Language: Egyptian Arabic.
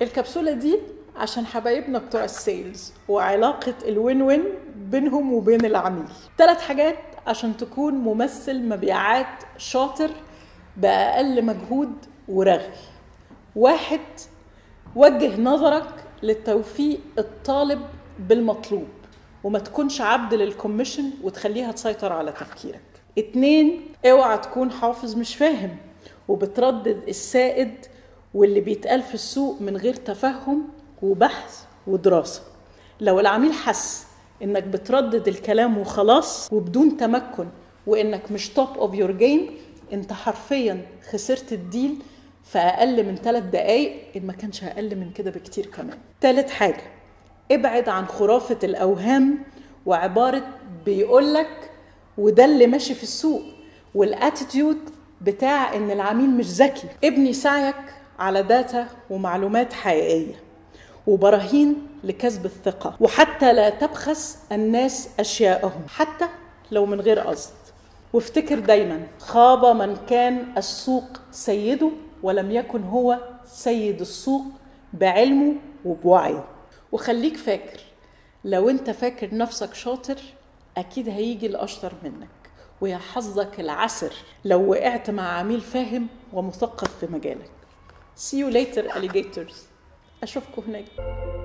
الكبسولة دي عشان حبايبنا بتوع السيلز وعلاقة الوين وين بينهم وبين العميل ثلاث حاجات عشان تكون ممثل مبيعات شاطر بأقل مجهود ورغي واحد وجه نظرك للتوفيق الطالب بالمطلوب وما تكونش عبد للكوميشن وتخليها تسيطر على تفكيرك اتنين اوعى تكون حافظ مش فاهم وبتردد السائد واللي بيتقال في السوق من غير تفهم وبحث ودراسة لو العميل حس انك بتردد الكلام وخلاص وبدون تمكن وانك مش توب اوف يور جيم انت حرفيا خسرت الديل في اقل من ثلاث دقايق ان ما كانش اقل من كده بكتير كمان تالت حاجه ابعد عن خرافه الاوهام وعباره بيقولك وده اللي ماشي في السوق والاتيتيود بتاع ان العميل مش ذكي ابني سعيك على داتا ومعلومات حقيقيه وبراهين لكسب الثقه وحتى لا تبخس الناس اشياءهم حتى لو من غير قصد وافتكر دايما خاب من كان السوق سيده ولم يكن هو سيد السوق بعلمه وبوعيه وخليك فاكر لو انت فاكر نفسك شاطر اكيد هيجي الاشطر منك ويا حظك العسر لو وقعت مع عميل فاهم ومثقف في مجالك See you later alligators أشوفكم هناك